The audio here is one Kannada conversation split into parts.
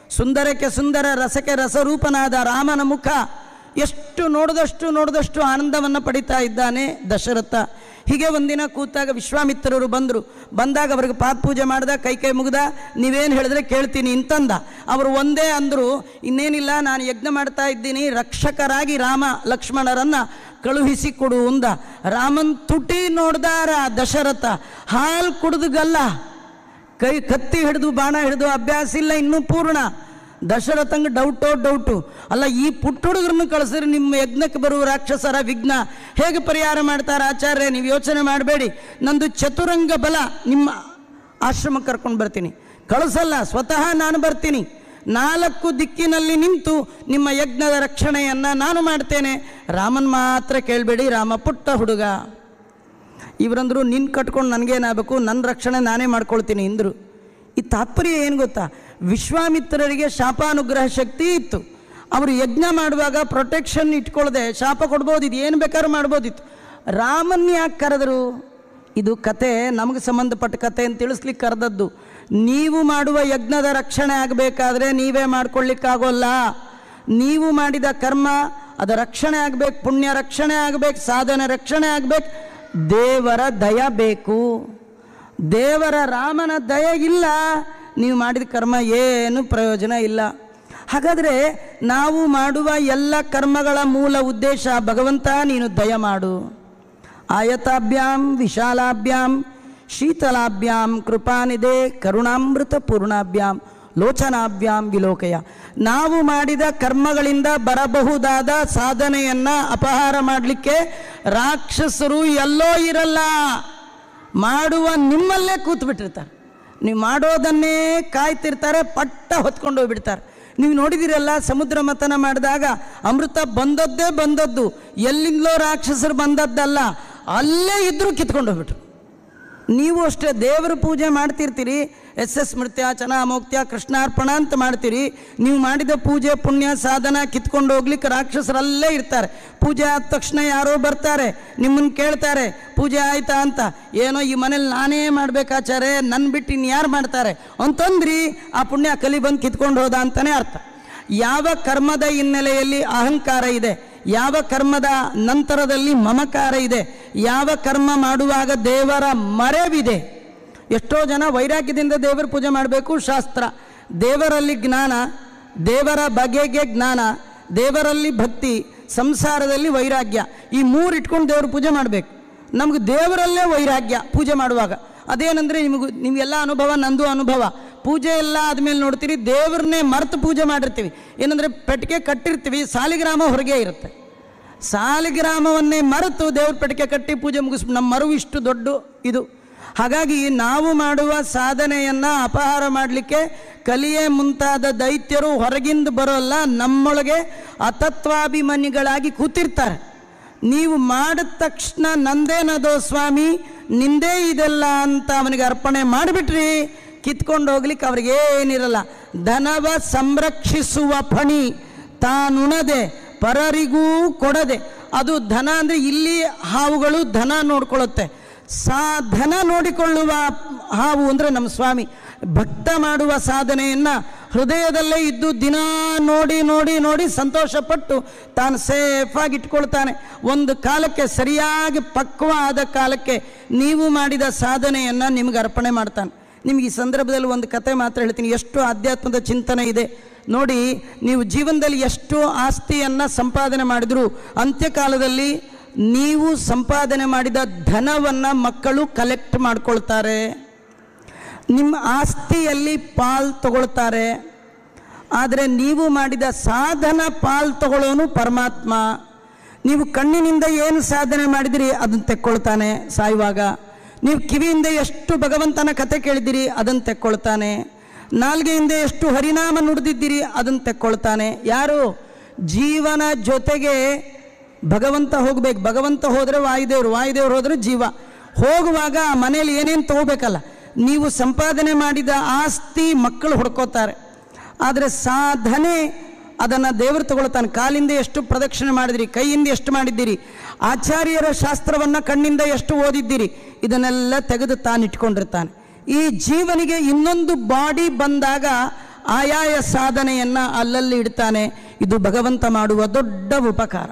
ಸುಂದರಕ್ಕೆ ಸುಂದರ ರಸಕ್ಕೆ ರಸರೂಪನಾದ ರಾಮನ ಮುಖ ಎಷ್ಟು ನೋಡಿದಷ್ಟು ನೋಡಿದಷ್ಟು ಆನಂದವನ್ನು ಪಡಿತಾ ಇದ್ದಾನೆ ದಶರಥ ಹೀಗೆ ಒಂದಿನ ಕೂತಾಗ ವಿಶ್ವಾಮಿತ್ರರು ಬಂದರು ಬಂದಾಗ ಅವ್ರಿಗೆ ಪಾದ ಪೂಜೆ ಮಾಡ್ದ ಕೈ ಕೈ ಮುಗ್ದ ನೀವೇನು ಹೇಳಿದ್ರೆ ಕೇಳ್ತೀನಿ ಇಂತಂದ ಅವರು ಒಂದೇ ಅಂದರು ಇನ್ನೇನಿಲ್ಲ ನಾನು ಯಜ್ಞ ಮಾಡ್ತಾ ಇದ್ದೀನಿ ರಕ್ಷಕರಾಗಿ ರಾಮ ಲಕ್ಷ್ಮಣರನ್ನು ಕಳುಹಿಸಿ ಕೊಡು ಅಂದ ರಾಮನ್ ತುಟಿ ನೋಡ್ದಾರ ದಶರಥ ಹಾಲು ಕುಡ್ದುಗಲ್ಲ ಕೈ ಕತ್ತಿ ಹಿಡಿದು ಬಾಣ ಹಿಡಿದು ಅಭ್ಯಾಸ ಇಲ್ಲ ಇನ್ನೂ ಪೂರ್ಣ ದಶರಥಂಗೆ ಡೌಟೋ ಡೌಟು ಅಲ್ಲ ಈ ಪುಟ್ಟ ಹುಡುಗರನ್ನು ಕಳಿಸಿದ್ರೆ ನಿಮ್ಮ ಯಜ್ಞಕ್ಕೆ ಬರುವ ರಾಕ್ಷಸರ ವಿಘ್ನ ಹೇಗೆ ಪರಿಹಾರ ಮಾಡ್ತಾರೆ ಆಚಾರ್ಯ ನೀವು ಯೋಚನೆ ಮಾಡಬೇಡಿ ನಂದು ಚತುರಂಗ ಬಲ ನಿಮ್ಮ ಆಶ್ರಮಕ್ಕೆ ಕರ್ಕೊಂಡು ಬರ್ತೀನಿ ಕಳಿಸಲ್ಲ ಸ್ವತಃ ನಾನು ಬರ್ತೀನಿ ನಾಲ್ಕು ದಿಕ್ಕಿನಲ್ಲಿ ನಿಂತು ನಿಮ್ಮ ಯಜ್ಞದ ರಕ್ಷಣೆಯನ್ನು ನಾನು ಮಾಡ್ತೇನೆ ರಾಮನ್ ಮಾತ್ರ ಕೇಳಬೇಡಿ ರಾಮ ಪುಟ್ಟ ಹುಡುಗ ಇವರಂದ್ರು ನಿನ್ನ ಕಟ್ಕೊಂಡು ನನಗೇನಾಗಬೇಕು ನನ್ನ ರಕ್ಷಣೆ ನಾನೇ ಮಾಡ್ಕೊಳ್ತೀನಿ ಇಂದರು ಈ ತಾತ್ಪರ್ಯ ಏನು ಗೊತ್ತಾ ವಿಶ್ವಾಮಿತ್ರರಿಗೆ ಶಾಪಾನುಗ್ರಹ ಶಕ್ತಿ ಇತ್ತು ಅವರು ಯಜ್ಞ ಮಾಡುವಾಗ ಪ್ರೊಟೆಕ್ಷನ್ ಇಟ್ಕೊಳ್ಳದೆ ಶಾಪ ಕೊಡ್ಬೋದಿತ್ತು ಏನು ಬೇಕಾದ್ರೂ ಮಾಡ್ಬೋದಿತ್ತು ರಾಮನ್ ಯಾಕೆ ಕರೆದರು ಇದು ಕತೆ ನಮಗೆ ಸಂಬಂಧಪಟ್ಟ ಕತೆ ಅಂತ ತಿಳಿಸ್ಲಿಕ್ಕೆ ಕರೆದದ್ದು ನೀವು ಮಾಡುವ ಯಜ್ಞದ ರಕ್ಷಣೆ ಆಗಬೇಕಾದ್ರೆ ನೀವೇ ಮಾಡ್ಕೊಳ್ಳಿಕ್ಕಾಗೋಲ್ಲ ನೀವು ಮಾಡಿದ ಕರ್ಮ ಅದು ರಕ್ಷಣೆ ಆಗಬೇಕು ಪುಣ್ಯ ರಕ್ಷಣೆ ಆಗಬೇಕು ಸಾಧನೆ ರಕ್ಷಣೆ ಆಗಬೇಕು ದೇವರ ದಯ ಬೇಕು ದೇವರ ರಾಮನ ದಯ ಇಲ್ಲ ನೀವು ಮಾಡಿದ ಕರ್ಮ ಏನು ಪ್ರಯೋಜನ ಇಲ್ಲ ಹಾಗಾದರೆ ನಾವು ಮಾಡುವ ಎಲ್ಲ ಕರ್ಮಗಳ ಮೂಲ ಉದ್ದೇಶ ಭಗವಂತ ನೀನು ದಯ ಮಾಡು ಆಯತಾಭ್ಯಾಂ ವಿಶಾಲಾಭ್ಯಾಂ ಶೀತಲಾಭ್ಯಾಂ ಕೃಪಾನಿದೆ ಕರುಣಾಮೃತ ಪೂರ್ಣಾಭ್ಯಾಂ ಲೋಚನಾಭ್ಯಾಂ ವಿಲೋಕಯ ನಾವು ಮಾಡಿದ ಕರ್ಮಗಳಿಂದ ಬರಬಹುದಾದ ಸಾಧನೆಯನ್ನು ಅಪಹಾರ ಮಾಡಲಿಕ್ಕೆ ರಾಕ್ಷಸರು ಎಲ್ಲೋ ಇರಲ್ಲ ಮಾಡುವ ನಿಮ್ಮಲ್ಲೇ ಕೂತ್ಬಿಟ್ಟಿರ್ತಾರೆ ನೀವು ಮಾಡೋದನ್ನೇ ಕಾಯ್ತಿರ್ತಾರೆ ಪಟ್ಟ ಹೊತ್ಕೊಂಡು ಹೋಗ್ಬಿಡ್ತಾರೆ ನೀವು ನೋಡಿದಿರಲ್ಲ ಸಮುದ್ರ ಮಥನ ಮಾಡಿದಾಗ ಅಮೃತ ಬಂದದ್ದೇ ಬಂದದ್ದು ಎಲ್ಲಿಂದಲೋ ರಾಕ್ಷಸರು ಬಂದದ್ದಲ್ಲ ಅಲ್ಲೇ ಇದ್ದರೂ ಕಿತ್ಕೊಂಡು ಹೋಗ್ಬಿಟ್ರು ನೀವು ಅಷ್ಟೇ ದೇವರ ಪೂಜೆ ಮಾಡ್ತಿರ್ತೀರಿ ಎಸ್ ಎಸ್ ಮೃತ್ಯ ಚನಾಮೋಕ್ತ್ಯ ಕೃಷ್ಣಾರ್ಪಣ ಅಂತ ಮಾಡ್ತೀರಿ ನೀವು ಮಾಡಿದ ಪೂಜೆ ಪುಣ್ಯ ಸಾಧನ ಕಿತ್ಕೊಂಡು ಹೋಗ್ಲಿಕ್ಕೆ ರಾಕ್ಷಸರಲ್ಲೇ ಇರ್ತಾರೆ ಪೂಜೆ ಆದ ತಕ್ಷಣ ಯಾರೋ ಬರ್ತಾರೆ ನಿಮ್ಮನ್ನು ಕೇಳ್ತಾರೆ ಪೂಜೆ ಆಯ್ತಾ ಅಂತ ಏನೋ ಈ ಮನೇಲಿ ನಾನೇ ಮಾಡ್ಬೇಕಾಚಾರೆ ನನ್ನ ಬಿಟ್ಟು ಇನ್ನು ಯಾರು ಮಾಡ್ತಾರೆ ಅಂತಂದ್ರಿ ಆ ಪುಣ್ಯ ಕಲಿ ಬಂದು ಕಿತ್ಕೊಂಡು ಹೋದ ಅಂತಲೇ ಅರ್ಥ ಯಾವ ಕರ್ಮದ ಹಿನ್ನೆಲೆಯಲ್ಲಿ ಅಹಂಕಾರ ಇದೆ ಯಾವ ಕರ್ಮದ ನಂತರದಲ್ಲಿ ಮಮಕಾರ ಇದೆ ಯಾವ ಕರ್ಮ ಮಾಡುವಾಗ ದೇವರ ಮರೆವಿದೆ ಎಷ್ಟೋ ಜನ ವೈರಾಗ್ಯದಿಂದ ದೇವರ ಪೂಜೆ ಮಾಡಬೇಕು ಶಾಸ್ತ್ರ ದೇವರಲ್ಲಿ ಜ್ಞಾನ ದೇವರ ಬಗೆಗೆ ಜ್ಞಾನ ದೇವರಲ್ಲಿ ಭಕ್ತಿ ಸಂಸಾರದಲ್ಲಿ ವೈರಾಗ್ಯ ಈ ಮೂರು ಇಟ್ಕೊಂಡು ದೇವ್ರ ಪೂಜೆ ಮಾಡಬೇಕು ನಮ್ಗೆ ದೇವರಲ್ಲೇ ವೈರಾಗ್ಯ ಪೂಜೆ ಮಾಡುವಾಗ ಅದೇನಂದರೆ ನಿಮಗೂ ನಿಮಗೆಲ್ಲ ಅನುಭವ ನಂದು ಅನುಭವ ಪೂಜೆ ಎಲ್ಲ ಆದಮೇಲೆ ನೋಡ್ತೀರಿ ದೇವ್ರನ್ನೇ ಮರೆತು ಪೂಜೆ ಮಾಡಿರ್ತೀವಿ ಏನಂದರೆ ಪೆಟ್ಟಿಗೆ ಕಟ್ಟಿರ್ತೀವಿ ಸಾಲಿಗ್ರಾಮ ಹೊರಗೆ ಇರುತ್ತೆ ಸಾಲಿಗ್ರಾಮವನ್ನೇ ಮರೆತು ದೇವ್ರ ಪೆಟ್ಟಿಗೆ ಕಟ್ಟಿ ಪೂಜೆ ಮುಗಿಸ್ ನಮ್ಮ ಮರು ಇಷ್ಟು ದೊಡ್ಡ ಇದು ಹಾಗಾಗಿ ನಾವು ಮಾಡುವ ಸಾಧನೆಯನ್ನು ಅಪಹಾರ ಮಾಡಲಿಕ್ಕೆ ಕಲಿಯೇ ಮುಂತಾದ ದೈತ್ಯರು ಹೊರಗಿಂದ ಬರೋಲ್ಲ ನಮ್ಮೊಳಗೆ ಅತತ್ವಾಭಿಮಾನಿಗಳಾಗಿ ಕೂತಿರ್ತಾರೆ ನೀವು ಮಾಡಿದ ತಕ್ಷಣ ನಂದೇನದೋ ಸ್ವಾಮಿ ನಿಂದೇ ಇದೆಲ್ಲ ಅಂತ ಅವನಿಗೆ ಅರ್ಪಣೆ ಮಾಡಿಬಿಟ್ರಿ ಕಿತ್ಕೊಂಡು ಹೋಗ್ಲಿಕ್ಕೆ ಅವ್ರಿಗೆ ಏನಿರಲ್ಲ ಧನವ ಸಂರಕ್ಷಿಸುವ ಫಣಿ ತಾನುಣದೆ ಪರರಿಗೂ ಕೊಡದೆ ಅದು ಧನ ಅಂದರೆ ಇಲ್ಲಿ ಹಾವುಗಳು ಧನ ನೋಡ್ಕೊಳ್ಳುತ್ತೆ ಸಾ ಧನ ನೋಡಿಕೊಳ್ಳುವ ಹಾವು ಅಂದರೆ ನಮ್ಮ ಸ್ವಾಮಿ ಭಕ್ತ ಮಾಡುವ ಸಾಧನೆಯನ್ನು ಹೃದಯದಲ್ಲೇ ಇದ್ದು ದಿನ ನೋಡಿ ನೋಡಿ ನೋಡಿ ಸಂತೋಷಪಟ್ಟು ತಾನು ಸೇಫಾಗಿ ಇಟ್ಕೊಳ್ತಾನೆ ಒಂದು ಕಾಲಕ್ಕೆ ಸರಿಯಾಗಿ ಪಕ್ವ ಆದ ಕಾಲಕ್ಕೆ ನೀವು ಮಾಡಿದ ಸಾಧನೆಯನ್ನು ನಿಮಗೆ ಅರ್ಪಣೆ ಮಾಡ್ತಾನೆ ನಿಮಗೆ ಈ ಸಂದರ್ಭದಲ್ಲಿ ಒಂದು ಕತೆ ಮಾತ್ರ ಹೇಳ್ತೀನಿ ಎಷ್ಟು ಆಧ್ಯಾತ್ಮದ ಚಿಂತನೆ ಇದೆ ನೋಡಿ ನೀವು ಜೀವನದಲ್ಲಿ ಎಷ್ಟು ಆಸ್ತಿಯನ್ನು ಸಂಪಾದನೆ ಮಾಡಿದ್ರು ಅಂತ್ಯಕಾಲದಲ್ಲಿ ನೀವು ಸಂಪಾದನೆ ಮಾಡಿದ ಧನವನ್ನು ಮಕ್ಕಳು ಕಲೆಕ್ಟ್ ಮಾಡ್ಕೊಳ್ತಾರೆ ನಿಮ್ಮ ಆಸ್ತಿಯಲ್ಲಿ ಪಾಲ್ ತಗೊಳ್ತಾರೆ ಆದರೆ ನೀವು ಮಾಡಿದ ಸಾಧನ ಪಾಲ್ ತಗೊಳ್ಳೋನು ಪರಮಾತ್ಮ ನೀವು ಕಣ್ಣಿನಿಂದ ಏನು ಸಾಧನೆ ಮಾಡಿದಿರಿ ಅದನ್ನು ತೆಕ್ಕೊಳ್ತಾನೆ ಸಾಯುವಾಗ ನೀವು ಕಿವಿಯಿಂದ ಎಷ್ಟು ಭಗವಂತನ ಕತೆ ಕೇಳಿದಿರಿ ಅದನ್ನು ತೆಕ್ಕೊಳ್ತಾನೆ ನಾಲ್ಗೆಯಿಂದ ಎಷ್ಟು ಹರಿನಾಮ ನುಡಿದಿದ್ದೀರಿ ಅದನ್ನು ತೆಕ್ಕೊಳ್ತಾನೆ ಯಾರು ಜೀವನ ಜೊತೆಗೆ ಭಗವಂತ ಹೋಗ್ಬೇಕು ಭಗವಂತ ಹೋದರೆ ವಾಯುದೇವರು ವಾಯುದೇವರು ಹೋದರೆ ಜೀವ ಹೋಗುವಾಗ ಆ ಮನೇಲಿ ಏನೇನು ತಗೋಬೇಕಲ್ಲ ನೀವು ಸಂಪಾದನೆ ಮಾಡಿದ ಆಸ್ತಿ ಮಕ್ಕಳು ಹೊಡ್ಕೋತಾರೆ ಆದರೆ ಸಾಧನೆ ಅದನ್ನು ದೇವರು ತಗೊಳ್ತಾನೆ ಕಾಲಿಂದ ಎಷ್ಟು ಪ್ರದಕ್ಷಿಣೆ ಮಾಡಿದಿರಿ ಕೈಯಿಂದ ಎಷ್ಟು ಮಾಡಿದ್ದೀರಿ ಆಚಾರ್ಯರ ಶಾಸ್ತ್ರವನ್ನು ಕಣ್ಣಿಂದ ಎಷ್ಟು ಓದಿದ್ದೀರಿ ಇದನ್ನೆಲ್ಲ ತೆಗೆದು ತಾನು ಇಟ್ಕೊಂಡಿರ್ತಾನೆ ಈ ಜೀವನಿಗೆ ಇನ್ನೊಂದು ಬಾಡಿ ಬಂದಾಗ ಆಯಾಯ ಸಾಧನೆಯನ್ನು ಅಲ್ಲಲ್ಲಿ ಇಡ್ತಾನೆ ಇದು ಭಗವಂತ ಮಾಡುವ ದೊಡ್ಡ ಉಪಕಾರ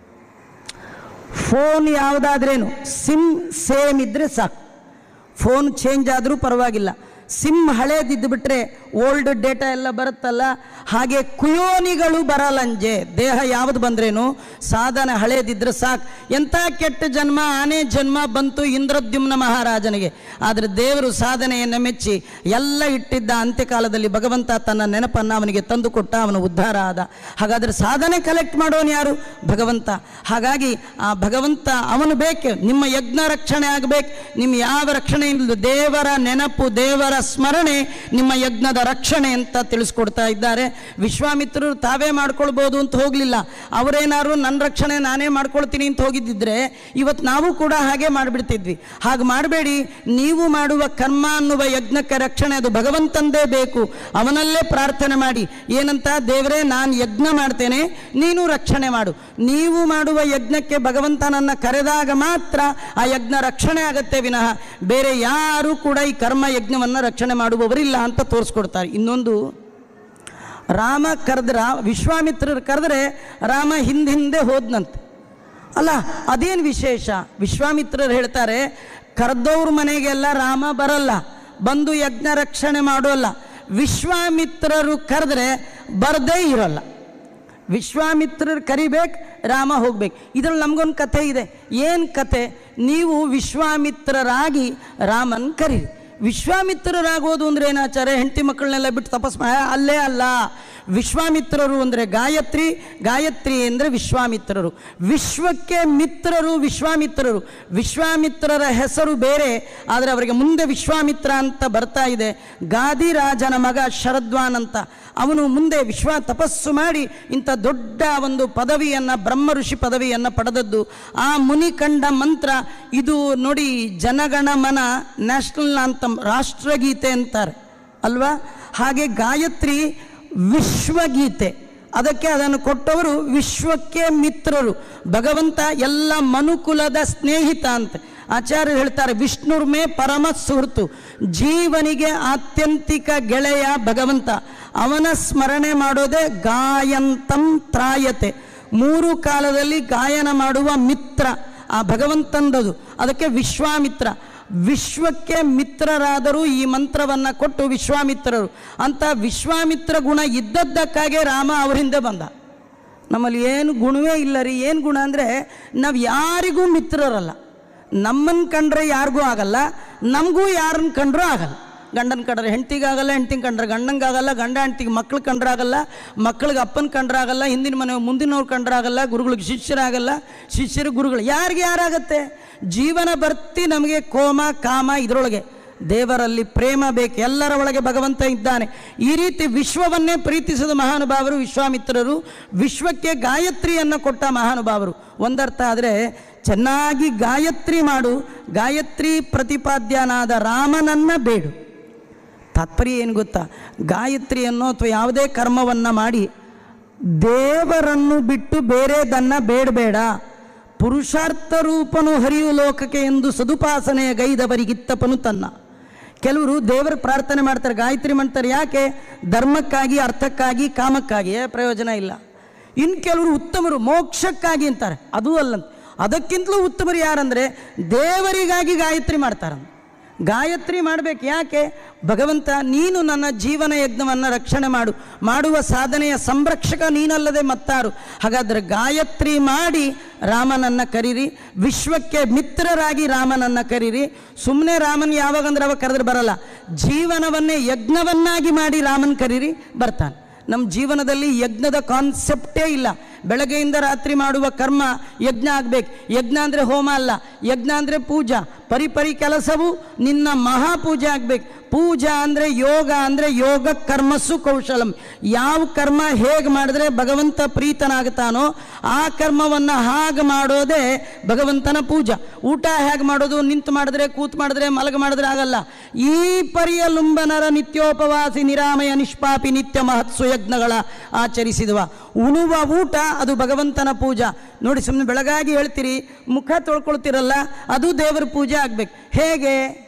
ಫೋನ್ ಯಾವುದಾದ್ರೇನು ಸಿಮ್ ಸೇಮ್ ಇದ್ದರೆ ಸಾಕು ಫೋನ್ ಚೇಂಜ್ ಆದರೂ ಪರವಾಗಿಲ್ಲ ಸಿಮ್ ಹಳೇದಿದ್ದು ಬಿಟ್ಟರೆ ಓಲ್ಡ್ ಡೇಟಾ ಎಲ್ಲ ಬರುತ್ತಲ್ಲ ಹಾಗೆ ಕುಯೋನಿಗಳು ಬರಲಂಜೆ ದೇಹ ಯಾವುದು ಬಂದ್ರೇನು ಸಾಧನ ಹಳೇದಿದ್ರೆ ಸಾಕು ಎಂಥ ಕೆಟ್ಟ ಜನ್ಮ ಆನೆ ಜನ್ಮ ಬಂತು ಇಂದ್ರದ್ಯುಮ್ನ ಮಹಾರಾಜನಿಗೆ ಆದರೆ ದೇವರು ಸಾಧನೆಯನ್ನು ಮೆಚ್ಚಿ ಎಲ್ಲ ಇಟ್ಟಿದ್ದ ಅಂತ್ಯಕಾಲದಲ್ಲಿ ಭಗವಂತ ತನ್ನ ನೆನಪನ್ನು ಅವನಿಗೆ ತಂದುಕೊಟ್ಟ ಅವನು ಉದ್ಧಾರ ಆದ ಹಾಗಾದರೆ ಸಾಧನೆ ಕಲೆಕ್ಟ್ ಮಾಡೋನು ಯಾರು ಭಗವಂತ ಹಾಗಾಗಿ ಆ ಭಗವಂತ ಅವನು ಬೇಕು ನಿಮ್ಮ ಯಜ್ಞ ರಕ್ಷಣೆ ಆಗಬೇಕು ನಿಮ್ಮ ಯಾವ ರಕ್ಷಣೆ ಇಲ್ಲ ದೇವರ ನೆನಪು ದೇವರ ಸ್ಮರಣೆ ನಿಮ್ಮ ಯಜ್ಞದ ರಕ್ಷಣೆ ಅಂತ ತಿಳಿಸ್ಕೊಡ್ತಾ ಇದ್ದಾರೆ ವಿಶ್ವಾಮಿತ್ರರು ತಾವೇ ಮಾಡ್ಕೊಳ್ಬೋದು ಅಂತ ಹೋಗಲಿಲ್ಲ ಅವರೇನಾದ್ರು ನನ್ನ ರಕ್ಷಣೆ ನಾನೇ ಮಾಡ್ಕೊಳ್ತೀನಿ ಅಂತ ಹೋಗಿದ್ದಿದ್ರೆ ಇವತ್ತು ನಾವು ಕೂಡ ಹಾಗೆ ಮಾಡಿಬಿಡ್ತಿದ್ವಿ ಹಾಗೆ ಮಾಡಬೇಡಿ ನೀವು ಮಾಡುವ ಕರ್ಮ ಅನ್ನುವ ಯಜ್ಞಕ್ಕೆ ರಕ್ಷಣೆ ಅದು ಭಗವಂತಂದೇ ಬೇಕು ಅವನಲ್ಲೇ ಪ್ರಾರ್ಥನೆ ಮಾಡಿ ಏನಂತ ದೇವರೇ ನಾನು ಯಜ್ಞ ಮಾಡ್ತೇನೆ ನೀನು ರಕ್ಷಣೆ ಮಾಡು ನೀವು ಮಾಡುವ ಯಜ್ಞಕ್ಕೆ ಭಗವಂತನನ್ನ ಕರೆದಾಗ ಮಾತ್ರ ಆ ಯಜ್ಞ ರಕ್ಷಣೆ ಆಗತ್ತೆ ವಿನಃ ಬೇರೆ ಯಾರು ಕೂಡ ಈ ಕರ್ಮ ಯಜ್ಞವನ್ನು ರಕ್ಷಣೆ ಮಾಡುವವರಿಲ್ಲ ಅಂತ ತೋರಿಸ್ಕೊಡ್ತಾರೆ ಇನ್ನೊಂದು ರಾಮ ಕರೆದ್ರ ವಿಶ್ವಾಮಿತ್ರರು ಕರೆದ್ರೆ ರಾಮ ಹಿಂದೆ ಹಿಂದೆ ಹೋದ್ನಂತೆ ಅಲ್ಲ ಅದೇನು ವಿಶೇಷ ವಿಶ್ವಾಮಿತ್ರರು ಹೇಳ್ತಾರೆ ಕರೆದವ್ರ ಮನೆಗೆಲ್ಲ ರಾಮ ಬರಲ್ಲ ಬಂದು ಯಜ್ಞ ರಕ್ಷಣೆ ಮಾಡೋಲ್ಲ ವಿಶ್ವಾಮಿತ್ರರು ಕರೆದ್ರೆ ಬರದೇ ಇರೋಲ್ಲ ವಿಶ್ವಾಮಿತ್ರರು ಕರಿಬೇಕು ರಾಮ ಹೋಗ್ಬೇಕು ಇದ್ರಲ್ಲಿ ನಮಗೊಂದು ಕಥೆ ಇದೆ ಏನು ಕಥೆ ನೀವು ವಿಶ್ವಾಮಿತ್ರರಾಗಿ ರಾಮನ್ ಕರೀರಿ ವಿಶ್ವಾಮಿತ್ರರಾಗೋದು ಅಂದ್ರೆ ಏನಾಚಾರ ಹೆಂಡತಿ ಮಕ್ಕಳನ್ನೆಲ್ಲ ಬಿಟ್ಟು ತಪಸ್ ಮಾ ಅಲ್ಲೇ ಅಲ್ಲ ವಿಶ್ವಾಮಿತ್ರರು ಅಂದರೆ ಗಾಯತ್ರಿ ಗಾಯತ್ರಿ ಅಂದರೆ ವಿಶ್ವಾಮಿತ್ರರು ವಿಶ್ವಕ್ಕೆ ಮಿತ್ರರು ವಿಶ್ವಾಮಿತ್ರರು ವಿಶ್ವಾಮಿತ್ರರ ಹೆಸರು ಬೇರೆ ಆದರೆ ಅವರಿಗೆ ಮುಂದೆ ವಿಶ್ವಾಮಿತ್ರ ಅಂತ ಬರ್ತಾ ಇದೆ ಗಾದಿರಾಜನ ಮಗ ಶರದ್ವಾನ್ ಅಂತ ಅವನು ಮುಂದೆ ವಿಶ್ವ ತಪಸ್ಸು ಮಾಡಿ ಇಂಥ ದೊಡ್ಡ ಒಂದು ಪದವಿಯನ್ನು ಬ್ರಹ್ಮ ಋಷಿ ಪದವಿಯನ್ನು ಪಡೆದದ್ದು ಆ ಮುನಿ ಕಂಡ ಮಂತ್ರ ಇದು ನೋಡಿ ಜನಗಣ ಮನ ನ್ಯಾಷನಲ್ ಅಂತಮ್ ರಾಷ್ಟ್ರಗೀತೆ ಅಂತಾರೆ ಅಲ್ವಾ ಹಾಗೆ ಗಾಯತ್ರಿ ವಿಶ್ವಗೀತೆ ಅದಕ್ಕೆ ಅದನ್ನು ಕೊಟ್ಟವರು ವಿಶ್ವಕ್ಕೆ ಮಿತ್ರರು ಭಗವಂತ ಎಲ್ಲ ಮನುಕುಲದ ಸ್ನೇಹಿತ ಅಂತ ಆಚಾರ್ಯರು ಹೇಳ್ತಾರೆ ವಿಷ್ಣುರ್ಮೇ ಪರಮ ಸುಹೃತು ಜೀವನಿಗೆ ಆತ್ಯಂತಿಕ ಗೆಳೆಯ ಭಗವಂತ ಅವನ ಸ್ಮರಣೆ ಮಾಡೋದೇ ಗಾಯಂತಂ ತ್ರಾಯತೆ ಮೂರು ಕಾಲದಲ್ಲಿ ಗಾಯನ ಮಾಡುವ ಮಿತ್ರ ಆ ಭಗವಂತಂದದು ಅದಕ್ಕೆ ವಿಶ್ವಾಮಿತ್ರ ವಿಶ್ವಕ್ಕೆ ಮಿತ್ರರಾದರೂ ಈ ಮಂತ್ರವನ್ನು ಕೊಟ್ಟು ವಿಶ್ವಾಮಿತ್ರರು ಅಂತ ವಿಶ್ವಾಮಿತ್ರ ಗುಣ ಇದ್ದದ್ದಕ್ಕಾಗೆ ರಾಮ ಅವರಿಂದ ಬಂದ ನಮ್ಮಲ್ಲಿ ಏನು ಗುಣವೇ ಇಲ್ಲ ರೀ ಏನು ಗುಣ ಅಂದರೆ ನಾವು ಯಾರಿಗೂ ಮಿತ್ರರಲ್ಲ ನಮ್ಮನ್ನು ಕಂಡ್ರೆ ಯಾರಿಗೂ ಆಗಲ್ಲ ನಮಗೂ ಯಾರನ್ನ ಕಂಡ್ರೂ ಆಗಲ್ಲ ಗಂಡನ ಕಂಡ್ರೆ ಹೆಂಡ್ತಿಗಾಗಲ್ಲ ಹೆಂಡ್ತಿಗೆ ಕಂಡ್ರೆ ಗಂಡಂಗಾಗಲ್ಲ ಗಂಡ ಹೆಂಡ್ತಿಗೆ ಮಕ್ಳು ಕಂಡ್ರಾಗಲ್ಲ ಮಕ್ಳಿಗೆ ಅಪ್ಪನ ಕಂಡ್ರಾಗಲ್ಲ ಹಿಂದಿನ ಮನೆ ಮುಂದಿನವ್ರು ಕಂಡ್ರಾಗಲ್ಲ ಗುರುಗಳಿಗೆ ಶಿಷ್ಯರಾಗಲ್ಲ ಶಿಷ್ಯರು ಗುರುಗಳು ಯಾರಿಗೆ ಯಾರಾಗತ್ತೆ ಜೀವನ ಬರ್ತಿ ನಮಗೆ ಕೋಮ ಕಾಮ ಇದರೊಳಗೆ ದೇವರಲ್ಲಿ ಪ್ರೇಮ ಬೇಕು ಎಲ್ಲರ ಒಳಗೆ ಭಗವಂತ ಇದ್ದಾನೆ ಈ ರೀತಿ ವಿಶ್ವವನ್ನೇ ಪ್ರೀತಿಸಿದ ಮಹಾನುಭಾವರು ವಿಶ್ವಾಮಿತ್ರರು ವಿಶ್ವಕ್ಕೆ ಗಾಯತ್ರಿಯನ್ನು ಕೊಟ್ಟ ಮಹಾನುಭಾವರು ಒಂದರ್ಥ ಆದರೆ ಚೆನ್ನಾಗಿ ಗಾಯತ್ರಿ ಮಾಡು ಗಾಯತ್ರಿ ಪ್ರತಿಪಾದ್ಯನಾದ ರಾಮನನ್ನ ಬೇಡು ತಾತ್ಪರ್ಯ ಏನು ಗೊತ್ತಾ ಗಾಯತ್ರಿಯನ್ನು ಅಥವಾ ಯಾವುದೇ ಕರ್ಮವನ್ನು ಮಾಡಿ ದೇವರನ್ನು ಬಿಟ್ಟು ಬೇರೆದನ್ನು ಬೇಡಬೇಡ ಪುರುಷಾರ್ಥ ರೂಪನು ಹರಿಯು ಲೋಕಕ್ಕೆ ಎಂದು ಸದುಪಾಸನೆಯ ಗೈದವರಿಗಿತ್ತಪನು ತನ್ನ ಕೆಲವರು ದೇವರ ಪ್ರಾರ್ಥನೆ ಮಾಡ್ತಾರೆ ಗಾಯತ್ರಿ ಮಾಡ್ತಾರೆ ಯಾಕೆ ಧರ್ಮಕ್ಕಾಗಿ ಅರ್ಥಕ್ಕಾಗಿ ಕಾಮಕ್ಕಾಗಿ ಏ, ಪ್ರಯೋಜನ ಇಲ್ಲ ಇನ್ನು ಕೆಲವರು ಉತ್ತಮರು ಮೋಕ್ಷಕ್ಕಾಗಿ ಅಂತಾರೆ ಅದೂ ಅಲ್ಲಂತ ಅದಕ್ಕಿಂತಲೂ ಉತ್ತಮರು ಯಾರಂದರೆ ದೇವರಿಗಾಗಿ ಗಾಯತ್ರಿ ಮಾಡ್ತಾರಂತ ಗಾಯತ್ರಿ ಮಾಡಬೇಕು ಯಾಕೆ ಭಗವಂತ ನೀನು ನನ್ನ ಜೀವನ ಯಜ್ಞವನ್ನು ರಕ್ಷಣೆ ಮಾಡು ಮಾಡುವ ಸಾಧನೆಯ ಸಂರಕ್ಷಕ ನೀನಲ್ಲದೆ ಮತ್ತಾರು ಹಾಗಾದರೆ ಗಾಯತ್ರಿ ಮಾಡಿ ರಾಮನನ್ನು ಕರೀರಿ ವಿಶ್ವಕ್ಕೆ ಮಿತ್ರರಾಗಿ ರಾಮನನ್ನು ಕರೀರಿ ಸುಮ್ಮನೆ ರಾಮನ್ ಯಾವಾಗಂದ್ರೆ ಅವಾಗ ಕರೆದ್ರೆ ಬರಲ್ಲ ಜೀವನವನ್ನೇ ಯಜ್ಞವನ್ನಾಗಿ ಮಾಡಿ ರಾಮನ್ ಕರೀರಿ ಬರ್ತಾನೆ ನಮ್ಮ ಜೀವನದಲ್ಲಿ ಯಜ್ಞದ ಕಾನ್ಸೆಪ್ಟೇ ಇಲ್ಲ ಬೆಳಗ್ಗೆಯಿಂದ ರಾತ್ರಿ ಮಾಡುವ ಕರ್ಮ ಯಜ್ಞ ಆಗಬೇಕು ಯಜ್ಞ ಅಂದರೆ ಹೋಮ ಅಲ್ಲ ಯಜ್ಞ ಅಂದರೆ ಪೂಜಾ ಪರಿಪರಿ ಕೆಲಸವು ನಿನ್ನ ಮಹಾಪೂಜೆ ಆಗಬೇಕು ಪೂಜಾ ಅಂದರೆ ಯೋಗ ಅಂದರೆ ಯೋಗ ಕರ್ಮಸ್ಸು ಕೌಶಲಂ ಯಾವ ಕರ್ಮ ಹೇಗೆ ಮಾಡಿದ್ರೆ ಭಗವಂತ ಪ್ರೀತನಾಗ್ತಾನೋ ಆ ಕರ್ಮವನ್ನು ಹಾಗೆ ಮಾಡೋದೇ ಭಗವಂತನ ಪೂಜಾ ಊಟ ಹೇಗೆ ಮಾಡೋದು ನಿಂತು ಮಾಡಿದ್ರೆ ಕೂತ್ ಮಾಡಿದ್ರೆ ಮಲಗ ಮಾಡಿದ್ರೆ ಆಗಲ್ಲ ಈ ಪರಿಯ ಲುಂಬನರ ನಿತ್ಯೋಪವಾಸಿ ನಿರಾಮಯ ನಿಷ್ಪಾಪಿ ನಿತ್ಯ ಮಹತ್ಸು ಯಜ್ಞಗಳ ಆಚರಿಸಿದವ ಉಣುವ ಊಟ ಅದು ಭಗವಂತನ ಪೂಜಾ ನೋಡಿ ಸುಮ್ಮನೆ ಬೆಳಗಾಗಿ ಹೇಳ್ತೀರಿ ಮುಖ ತೊಳ್ಕೊಳ್ತಿರಲ್ಲ ಅದು ದೇವರ ಪೂಜೆ ಆಗ್ಬೇಕು ಹೇಗೆ